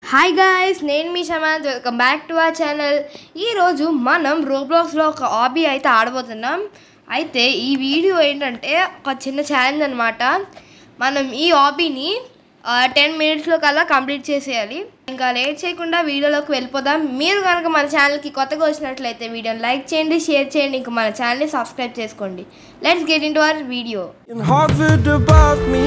Hi guys నేను మీ షమాన్ welcome back to our channel ఈరోజు మనం రోబ్లాక్స్లో ఒక హాబీ అయితే ఆడబోతున్నాం అయితే ఈ వీడియో ఏంటంటే ఒక చిన్న ఛాలెంజ్ అనమాట మనం ఈ హాబీని టెన్ మినిట్స్లో కల్లా కంప్లీట్ చేసేయాలి ఇంకా లేట్ చేయకుండా వీడియోలోకి వెళ్ళిపోదాం మీరు కనుక మన ఛానల్కి కొత్తగా వచ్చినట్లయితే వీడియోని లైక్ చేయండి షేర్ చేయండి ఇంకా మన ఛానల్ని సబ్స్క్రైబ్ చేసుకోండి let's get into our video in Harvard above me.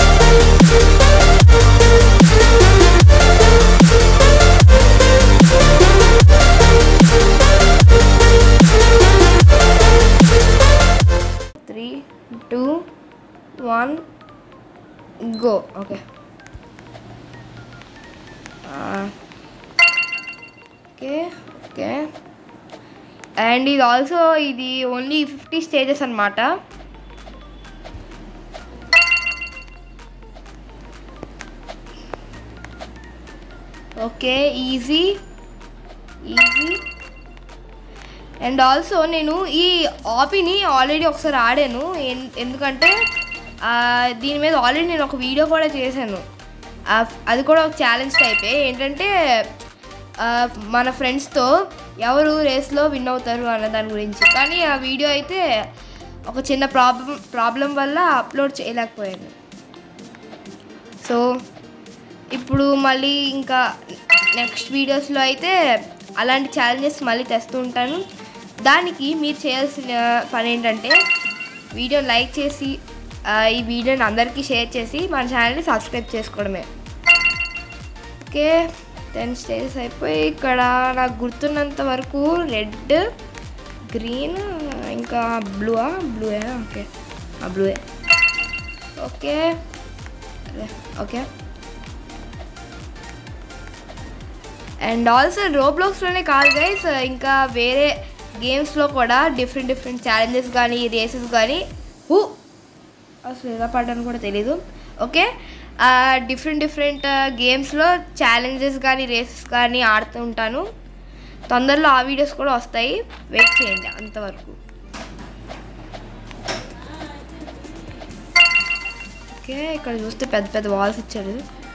Three two one go okay okay okay and ఇది ఆల్సో ఇది ఓన్లీ ఫిఫ్టీ స్టేజెస్ అనమాట okay easy easy and also నేను ఈ ఆపీని ఆల్రెడీ ఒకసారి ఆడాను ఎన్- ఎందుకంటే ఆ, దీని మీద ఆల్రెడీ నేను ఒక వీడియో కూడా చేశాను ఆ, అది కూడా ఒక ఛాలెంజ్ టైపే ఏంటంటే ఆ, మన ఫ్రెండ్స్తో ఎవరు రేస్లో విన్ అవుతారు అన్న దాని గురించి కానీ ఆ వీడియో అయితే ఒక చిన్న ప్రాబ్లం ప్రాబ్లం వల్ల అప్లోడ్ చేయలేకపోయాను సో ఇప్పుడు మళ్ళీ ఇంకా నెక్స్ట్ వీడియోస్లో అయితే అలాంటి ఛాలెంజెస్ మళ్ళీ తెస్తూ ఉంటాను దానికి మీరు చేయాల్సిన పని ఏంటంటే వీడియో లైక్ చేసి ఆ, ఈ వీడియోని అందరికీ షేర్ చేసి మన ఛానల్ని సబ్స్క్రైబ్ చేసుకోవడమే ఓకే టెన్ స్టేజెస్ అయిపోయి ఇక్కడ నాకు గుర్తున్నంత వరకు రెడ్ గ్రీన్ ఇంకా బ్లూవా బ్లూయా ఓకే బ్లూయే ఓకే ఓకే అండ్ ఆల్సో రోబ్లాక్స్లోనే కాదు గైస్ ఇంకా వేరే గేమ్స్లో కూడా డిఫరెంట్ డిఫరెంట్ ఛాలెంజెస్ కానీ రేసెస్ కానీ హూ అసలు ఎలా పడ్డాను కూడా తెలీదు ఓకే డిఫరెంట్ డిఫరెంట్ గేమ్స్లో ఛాలెంజెస్ కానీ రేసెస్ కానీ ఆడుతూ ఉంటాను తొందరలో ఆ వీడియోస్ కూడా వస్తాయి వెయిట్ చేయండి అంతవరకు ఓకే ఇక్కడ చూస్తే పెద్ద పెద్ద వాల్స్ ఇచ్చాడు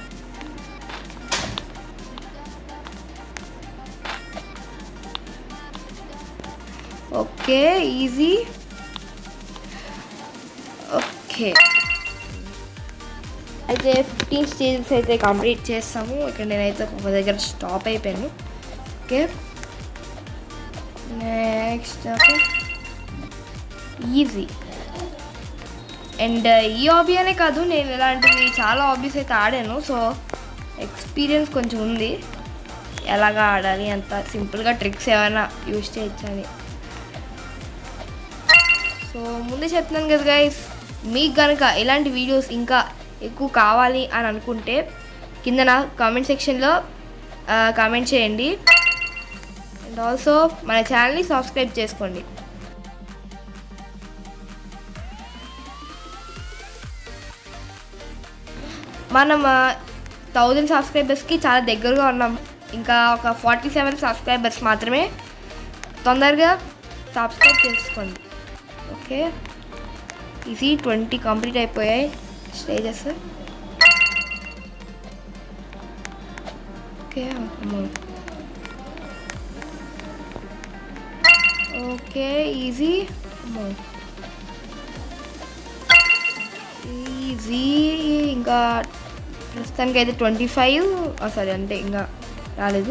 ఓకే ఈజీ ఓకే అయితే ఫిఫ్టీన్ స్టేజెస్ అయితే కంప్లీట్ చేస్తాము ఇక్కడ నేనైతే ఒక దగ్గర స్టాప్ అయిపోయాను okay next okay easy and ఈ హాబీ అనే కాదు నేను ఇలాంటివి చాలా హాబీస్ అయితే ఆడాను సో ఎక్స్పీరియన్స్ కొంచెం ఉంది ఎలాగా ఆడాలి అంత సింపుల్గా ట్రిక్స్ ఏమైనా యూజ్ చేయొచ్చని సో ముందే చెప్తున్నాను కదా గైస్ మీకు కనుక ఇలాంటి వీడియోస్ ఇంకా ఎక్కువ కావాలి అని అనుకుంటే కింద నా కామెంట్ సెక్షన్లో కామెంట్ చేయండి అండ్ ఆల్సో మన ఛానల్ని సబ్స్క్రైబ్ చేసుకోండి మనం థౌజండ్ సబ్స్క్రైబర్స్కి చాలా దగ్గరగా ఉన్నాం ఇంకా ఒక ఫార్టీ సెవెన్ సబ్స్క్రైబర్స్ మాత్రమే తొందరగా సబ్స్క్రైబ్ చేసుకోండి ఓకే ఇది ట్వంటీ కంప్లీట్ అయిపోయాయి stages okay okay easy easy ఇంకా ప్రస్తుతానికి అయితే ట్వంటీ ఫైవ్ సారీ అంటే ఇంకా రాలేదు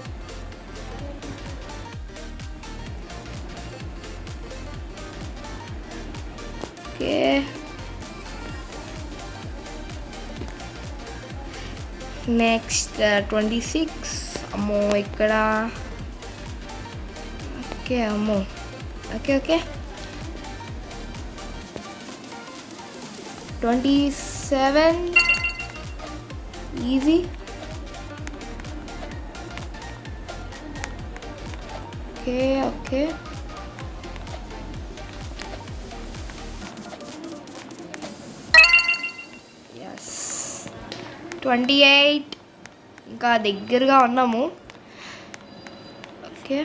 ఓకే నెక్స్ట్ ట్వంటీ సిక్స్ అమ్మో ఇక్కడ ఓకే అమ్మో okay okay twenty seven easy okay okay yes twenty eight ఇంకా దగ్గరగా ఉన్నాము ఓకే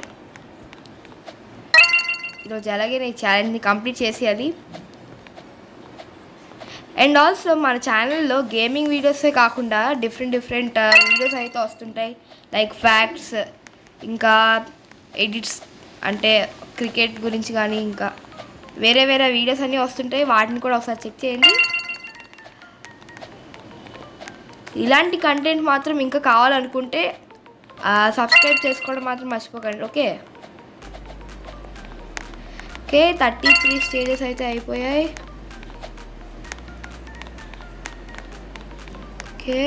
ఈరోజు అలాగే నేను ఛాలెంజ్ని కంప్లీట్ చేసేయాలి అండ్ ఆల్సో మన ఛానల్లో గేమింగ్ వీడియోసే కాకుండా డిఫరెంట్ డిఫరెంట్ వీడియోస్ అయితే వస్తుంటాయి లైక్ ఫ్యాక్ట్స్ ఇంకా ఎడిట్స్ అంటే క్రికెట్ గురించి కానీ ఇంకా వేరే వేరే వీడియోస్ అన్నీ వస్తుంటాయి వాటిని కూడా ఒకసారి చెక్ చేయండి ఇలాంటి కంటెంట్ మాత్రం ఇంకా కావాలనుకుంటే సబ్స్క్రైబ్ చేసుకోవడం మాత్రం మర్చిపోకండి okay okay thirty three stages అయితే అయిపోయాయి ఓకే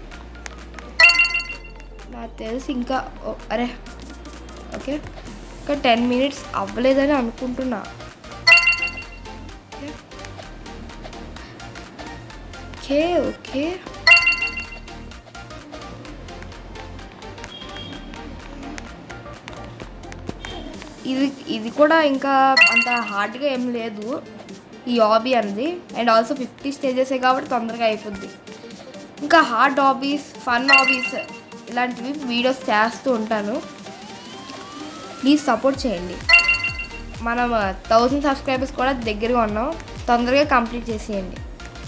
నాకు తెలిసి ఇంకా ఓ, అరే ఓకే ఇంకా టెన్ మినిట్స్ అవ్వలేదని అనుకుంటున్నా ఓకే ఓకే ఇది ఇది కూడా ఇంకా అంత హార్డ్గా ఏం లేదు ఈ హాబీ అనేది అండ్ ఆల్సో ఫిఫ్టీ స్టేజెసే కాబట్టి తొందరగా అయిపోద్ది ఇంకా హార్డ్ హాబీస్ ఫన్ హాబీస్ ఇలాంటివి వీడియోస్ చేస్తూ ఉంటాను ప్లీజ్ సపోర్ట్ చేయండి మనం థౌజండ్ సబ్స్క్రైబర్స్ కూడా దగ్గరగా ఉన్నాం తొందరగా కంప్లీట్ చేసేయండి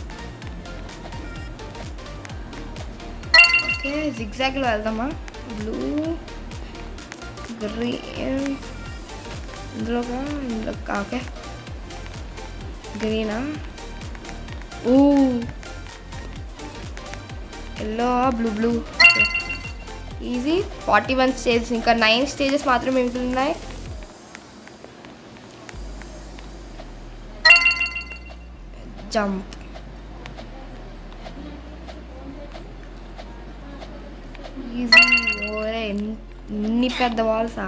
ఓకే జిగ్జాగ్లో వెళ్దామా బ్లూ గ్రీన్ ఇందులోగా ఇందులో ఓకే గ్రీనా ఊ yellow blue blue easy forty one stages ఇంకా నైన్ స్టేజెస్ మాత్రమే మిగులున్నాయి జంప్ ఈజీ ఓరే ఎన్- ఎన్ని పెద్ద వాల్సా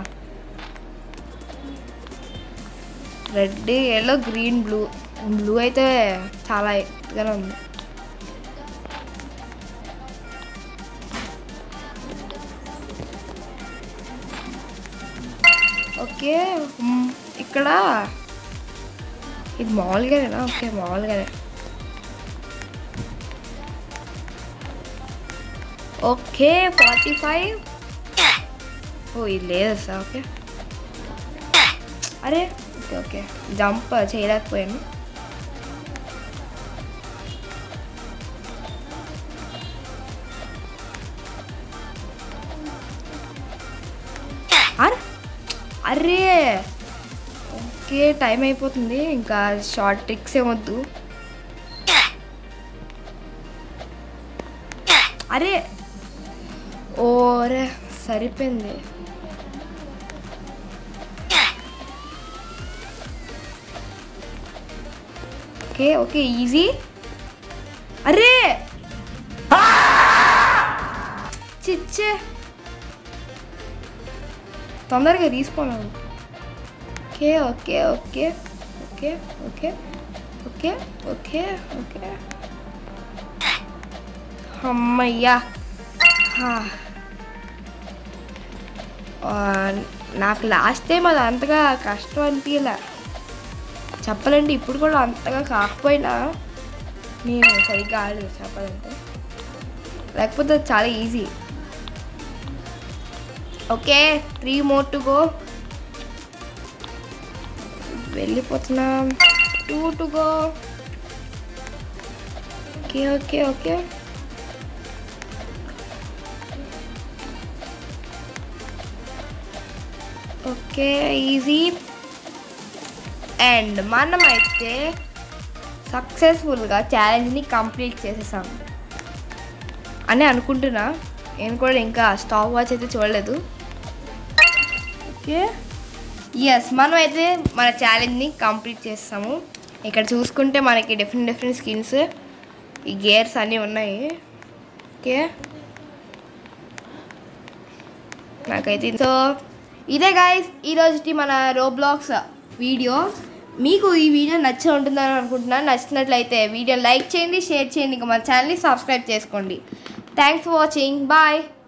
red yellow green blue blue అయితే చాలా ఎత్తుగానే ఉంది ఓకే మ్, ఇక్కడ ఇది మామూలుగానేనా ఓకే మామూలుగానే ఓకే ఫార్టీ ఫైవ్ ఓ ఇది లేదు సార్ ఓకే అరే ఓకే ఓకే జంప్ చేయలేకపోయాను అరే అరే ఓకే టైం అయిపోతుంది ఇంకా షార్ట్ ట్రిక్స్ ఏమొద్దు అరే ఓరే సరిపోయింది ఓకే ఓకే ఈజీ అరే చిచ్చే తొందరగా తీసుకోను okay okay okay okay okay okay okay okay అమ్మయ్యా హా. ఆ, నాకు లాస్ట్ టైం అది అంతగా కష్టం అనిపించలే చెప్పాలంటే ఇప్పుడు కూడా అంతగా కాకపోయినా నేను సరిగ్గా ఆడలేదు చెప్పాలంటే లేకపోతే అది చాలా easy okay three more to go వెళ్ళిపోతున్నాం two to go okay okay okay okay easy and మనమైతే సక్సెస్ఫుల్గా ఛాలెంజ్ని కంప్లీట్ చేసేసాం అని అనుకుంటున్నా నేను కూడా ఇంకా స్టాప్ వాచ్ అయితే చూడలేదు ఓకే ఎస్ మనం అయితే మన ఛాలెంజ్ని కంప్లీట్ చేస్తాము ఇక్కడ చూసుకుంటే మనకి డిఫరెంట్ డిఫరెంట్ స్కిన్స్ ఈ గేర్స్ అన్నీ ఉన్నాయి ఓకే నాకైతే సో ఇదే గాయస్ ఈరోజుటి మన రోబ్లాక్స్ వీడియో మీకు ఈ వీడియో నచ్చి ఉంటుందని అనుకుంటున్నాను నచ్చినట్లయితే వీడియో లైక్ చేయండి షేర్ చేయండి ఇంకా మన ఛానల్ని సబ్స్క్రైబ్ చేసుకోండి థ్యాంక్స్ ఫర్ వాచింగ్ బాయ్